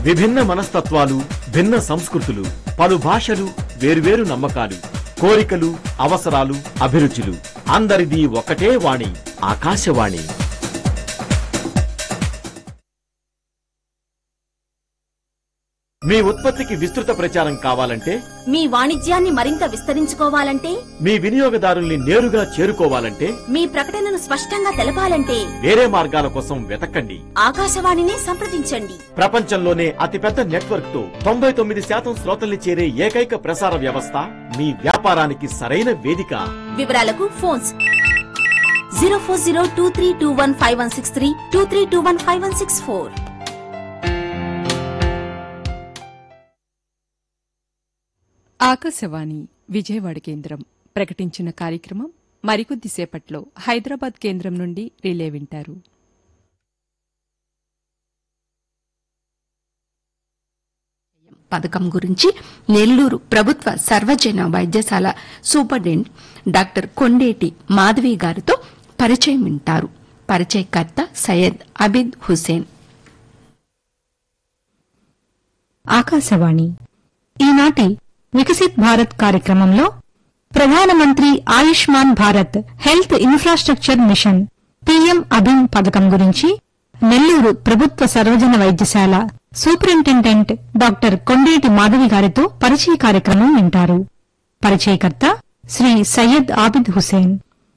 విభిన్న మనస్తత్వాలు భిన్న సంస్కృతులు పలు భాషలు వేర్వేరు నమ్మకాలు కోరికలు అవసరాలు అభిరుచులు అందరిది ఒకటే వాణి ఆకాశవాణి మీ ఉత్పత్తికి విస్తృత ప్రచారం కావాలంటే మీ వాణిజ్యాన్ని మరింత విస్తరించుకోవాలంటే మీ వినియోగదారుల్ని నేరుగా చేరుకోవాలంటే మీ ప్రకటనను స్పష్టంగా తెలపాలంటే వేరే మార్గాల కోసం వెతకండి ఆకాశవాణినే సంప్రదించండి ప్రపంచంలోనే అతిపెద్ద నెట్వర్క్ తో తొంభై తొమ్మిది శాతం శ్రోతల్ని చేరే ఏకైక ప్రసార వ్యవస్థ మీ వ్యాపారానికి సరైన వేదిక వివరాలకు phones zero four zero two three two one five one six three two three two one five one six four Akashvani Vijayawada కేంద్రం ప్రకటించిన కార్యక్రమం మరికొద్దిసేపట్లో హైదరాబాద్ కేంద్రం నుండి రిలే వింటారు పథకం గురించి నెల్లూరు ప్రభుత్వ సర్వజన వైద్యశాల సూపరింటెండెంట్ డాక్టర్ కొండేటి మాధవి గారితో పరిచయం వింటారు పరిచయకర్త సయ్యద్ అబిద్ హుసేన్ ఆకాశవాణి ఈనాటి వికసిత్ భారత్ కార్యక్రమంలో ప్రధానమంత్రి Ayushman Bharat health infrastructure mission PM అభిమ్ పథకం గురించి నెల్లూరు ప్రభుత్వ సర్వజన వైద్యశాల సూపరింటెండెంట్ డాక్టర్ కొండేటి మాధవి గారితో పరిచయ కార్యక్రమం వింటారు పరిచయకర్త శ్రీ సయ్యద్ ఆబిద్ హుసేన్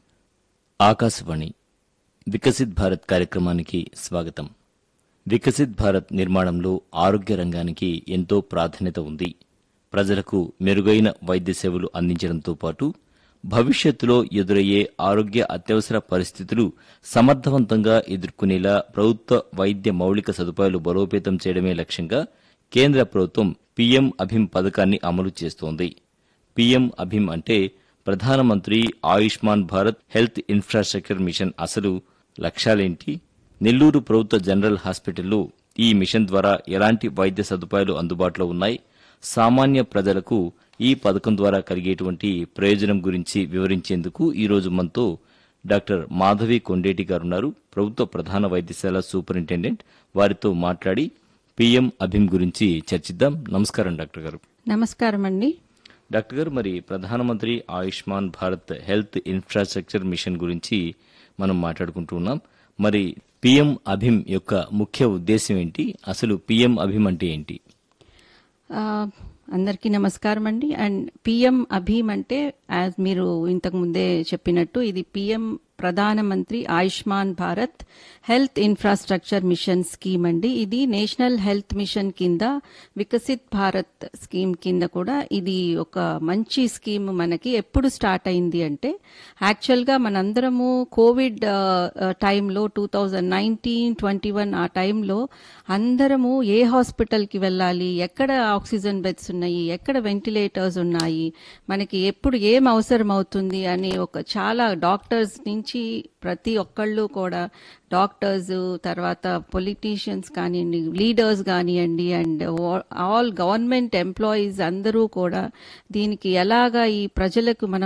ఆకాశవాణి వికసిత్ భారత్ కార్యక్రమానికి స్వాగతం వికసిత్ భారత్ నిర్మాణంలో ఆరోగ్య రంగానికి ఎంతో ప్రాధాన్యత ఉంది ప్రజలకు మెరుగైన వైద్య సేవలు అందించడంతో పాటు భవిష్యత్తులో ఎదురయ్యే ఆరోగ్య అత్యవసర పరిస్థితులు సమర్థవంతంగా ఎదుర్కొనేలా ప్రభుత్వ వైద్య మౌలిక సదుపాయాలు బలోపేతం చేయడమే లక్ష్యంగా కేంద్ర ప్రభుత్వం పీఎం అభిమ్ పథకాన్ని అమలు చేస్తోంది పీఎం అభిమ్ అంటే ప్రధానమంత్రి Ayushman Bharat health infrastructure mission అసలు లక్ష్యాలేంటి నెల్లూరు ప్రభుత్వ జనరల్ హాస్పిటల్లో ఈ మిషన్ ద్వారా ఎలాంటి వైద్య సదుపాయాలు అందుబాటులో ఉన్నాయి సామాన్య ప్రజలకు ఈ పథకం ద్వారా కలిగేటువంటి ప్రయోజనం గురించి వివరించేందుకు ఈ రోజు మనతో డాక్టర్ మాధవి కొండేటి గారున్నారు ప్రభుత్వ ప్రధాన వైద్యశాల సూపరింటెండెంట్ వారితో మాట్లాడి పీఎం అభిమ్ గురించి చర్చిద్దాం నమస్కారం డాక్టర్ గారు నమస్కారం అండి డాక్టర్ గారు మరి ప్రధానమంత్రి Ayushman Bharat health infrastructure mission గురించి మనం మాట్లాడుకుంటూ ఉన్నాం మరి పిఎం అభిమ్ యొక్క ముఖ్య ఉద్దేశం ఏంటి అసలు పిఎం అభిమ్ అంటే ఏంటి ఆ, అందరికీ నమస్కారం అండి అండ్ పిఎం అభీమ్ అంటే యాజ్ మీరు ఇంతకు ముందే చెప్పినట్టు ఇది పిఎం ప్రధానమంత్రి Ayushman Bharat health infrastructure mission scheme అండి ఇది నేషనల్ హెల్త్ మిషన్ కింద వికసిత్ భారత్ స్కీమ్ కింద కూడా ఇది ఒక మంచి స్కీమ్ మనకి ఎప్పుడు స్టార్ట్ అయింది అంటే యాక్చువల్గా మనందరము కోవిడ్ ఆ, ఆ, టైంలో two thousand nineteen twenty one ఆ టైంలో అందరము ఏ హాస్పిటల్కి వెళ్ళాలి ఎక్కడ ఆక్సిజన్ బెడ్స్ ఉన్నాయి ఎక్కడ వెంటిలేటర్స్ ఉన్నాయి మనకి ఎప్పుడు ఏం అవసరం అవుతుంది అని ఒక చాలా డాక్టర్స్ నుంచి ప్రతి ఒక్కళ్ళు కూడా డాక్టర్స్ తర్వాత పొలిటీషియన్స్ కానివ్వండి లీడర్స్ కానివ్వండి అండ్ ఆల్ గవర్నమెంట్ ఎంప్లాయీస్ అందరూ కూడా దీనికి ఎలాగా ఈ ప్రజలకు మనం